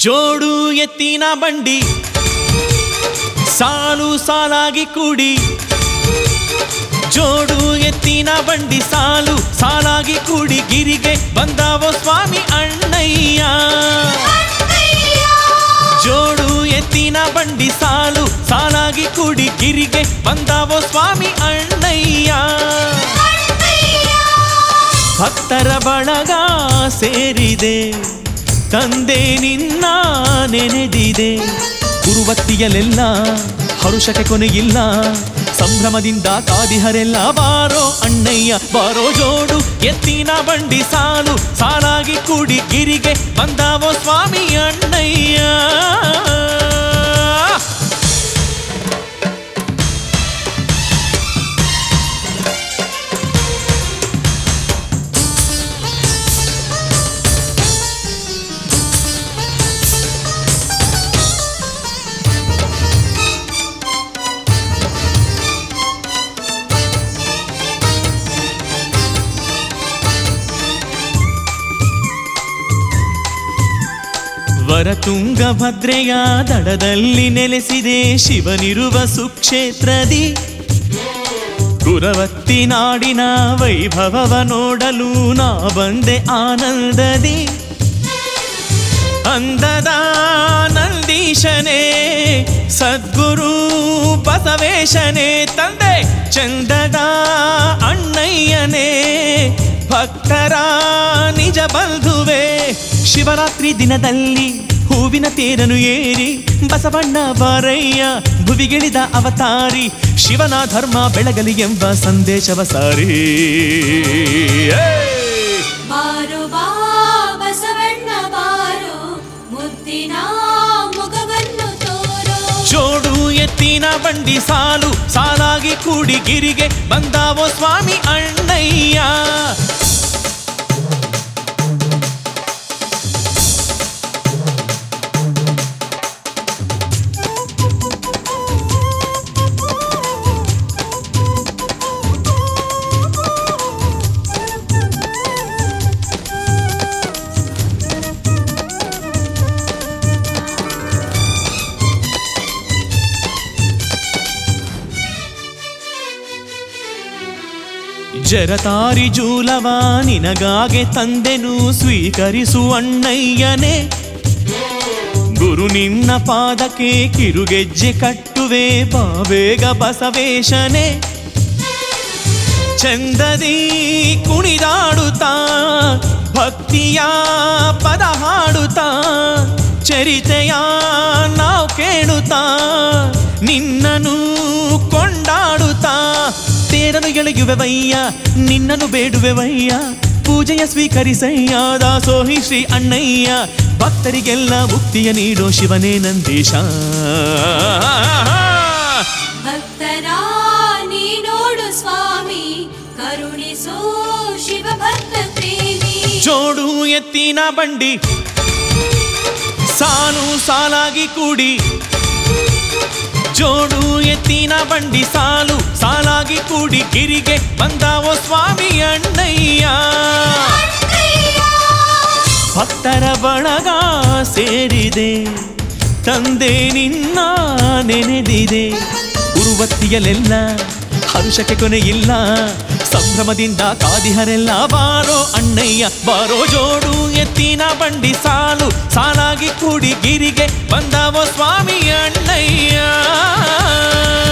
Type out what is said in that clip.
ಜೋಡು ಎತ್ತಿನ ಬಂಡಿ ಸಾಲು ಸಾಲಾಗಿ ಕೂಡಿ ಜೋಡು ಎತ್ತಿನ ಬಂಡಿ ಸಾಲು ಸಾಲಾಗಿ ಕೂಡಿ ಗಿರಿಗೆ ಬಂದಾವೋ ಸ್ವಾಮಿ ಅಣ್ಣಯ್ಯ ಜೋಡು ಎತ್ತಿನ ಬಂಡಿ ಸಾಲು ಸಾಲಾಗಿ ಕೂಡಿ ಗಿರಿಗೆ ಬಂದಾವೋ ಸ್ವಾಮಿ ಅಣ್ಣಯ್ಯ ಭಕ್ತರ ಬಳಗ ಸೇರಿದೆ ತಂದೆ ನಿನ್ನ ನೆನೆದಿದೆ ಗುರುವತ್ತಿಯಲೆಲ್ಲ ಹರುಷಕ್ಕೆ ಕೊನೆಯಿಲ್ಲ ಸಂಭ್ರಮದಿಂದ ಕಾದಿಹರೆಲ್ಲ ಬಾರೋ ಅಣ್ಣಯ್ಯ ಬಾರೋ ಜೋಡು ಎತ್ತಿನ ಬಂಡಿ ಸಾಲು ಸಾಲಾಗಿ ಕೂಡಿ ಗಿರಿಗೆ ಬಂದಾವೋ ಸ್ವಾಮಿ ಅಣ್ಣಯ್ಯ ವರತುಂಗ ಭದ್ರೆಯ ದಡದಲ್ಲಿ ನೆಲೆಸಿದೆ ಶಿವನಿರುವ ಸುಕ್ಷೇತ್ರದಿ ಕುರವತ್ತಿ ನಾಡಿನ ವೈಭವವ ನೋಡಲು ನಾ ಬಂದೆ ಆನಂದದಿ ಅಂದದ ನಂದೀಶನೇ ಸದ್ಗುರು ಬಸವೇಶನೇ ತಂದೆ ಚಂದದ ಅಣ್ಣಯ್ಯನೇ ಭಕ್ತರ ನಿಜ ಬಂಧುವೆ ಶಿವರಾತ್ರಿ ದಿನದಲ್ಲಿ ಹೂವಿನ ತೇರನು ಏರಿ ಬಸವಣ್ಣ ಬಾರಯ್ಯ ಭುವಿಗಿಳಿದ ಅವತಾರಿ ಶಿವನ ಧರ್ಮ ಬೆಳಗಲಿ ಎಂಬ ಸಂದೇಶವ ಸಾರಿ ಏಯ್! ಬಾರೋ ಬಾ ಬಸವಣ್ಣ ಬಾರೋ ಮುದ್ದಿನ ಮುಖವನ್ನು ತೋರೋ ಜೋಡು ಎತ್ತಿನ ಬಂಡಿ ಸಾಲು ಸಾಲಾಗಿ ಕೂಡಿ ಗಿರಿಗೆ ಬಂದಾವೋ ಸ್ವಾಮಿ ಅಣ್ಣಯ್ಯ ಜರತಾರಿ ಜೂಲವ ನಿನಗಾಗೆ ತಂದೆನು ಸ್ವೀಕರಿಸು ಅಣ್ಣಯ್ಯನೇ ಗುರು ನಿನ್ನ ಪಾದಕ್ಕೆ ಕಿರುಗೆಜ್ಜೆ ಕಟ್ಟುವೆ ಬಾಬೇಗ ಬಸವೇಶನೇ ಚಂದದಿ ಕುಣಿದಾಡುತ್ತಾ ಭಕ್ತಿಯ ಪದ ಹಾಡುತ್ತಾ ಚರಿತೆಯ ನಾವು ಕೇಳುತ್ತಾ ನಿನ್ನನು ಕೊಂಡಾಡುತ್ತಾ ತೇರನು ಎಳೆಯುವೆವಯ್ಯ ನಿನ್ನನು ಬೇಡುವೆವಯ್ಯ ಪೂಜೆಯ ಸ್ವೀಕರಿಸಯ್ಯ ದಾಸೋಹಿ ಶ್ರೀ ಅಣ್ಣಯ್ಯ ಭಕ್ತರಿಗೆಲ್ಲ ಮುಕ್ತಿಯ ನೀಡೋ ಶಿವನೇ ನಂದೀಶ ಭಕ್ತರ ನೀ ನೋಡು ಸ್ವಾಮಿ ಕರುಣಿಸೋ ಶಿವ ಭಕ್ತ ಪ್ರೇಮಿ ಜೋಡು ಎತ್ತಿನ ಬಂಡಿ ಸಾಲು ಸಾಲಾಗಿ ಕೂಡಿ ಜೋಡು ಎತ್ತಿನ ಬಂಡಿ ಸಾಲು ಸಾಲಾಗಿ ಕೂಡಿ ಗಿರಿಗೆ ಬಂದಾವೋ ಸ್ವಾಮಿ ಅಣ್ಣಯ್ಯ ಭಕ್ತರ ಬಳಗ ಸೇರಿದೆ ತಂದೆ ನಿನ್ನ ನೆನೆದಿದೆ ಗುರುವತ್ತಿಯಲೆಲ್ಲ ಹರುಷಕ್ಕೆ ಕೊನೆಯಿಲ್ಲ ಸಂಭ್ರಮದಿಂದ ಕಾದಿಹರೆಲ್ಲ ಬಾರೋ ಅಣ್ಣಯ್ಯ ಬಾರೋ ಜೋಡು ಎತ್ತಿನ ಬಂಡಿ ಸಾಲು ಸಾಲಾಗಿ ಕೂಡಿ ಗಿರಿಗೆ ಬಂದಾವೋ ಸ್ವಾಮಿ ಅಣ್ಣಯ್ಯ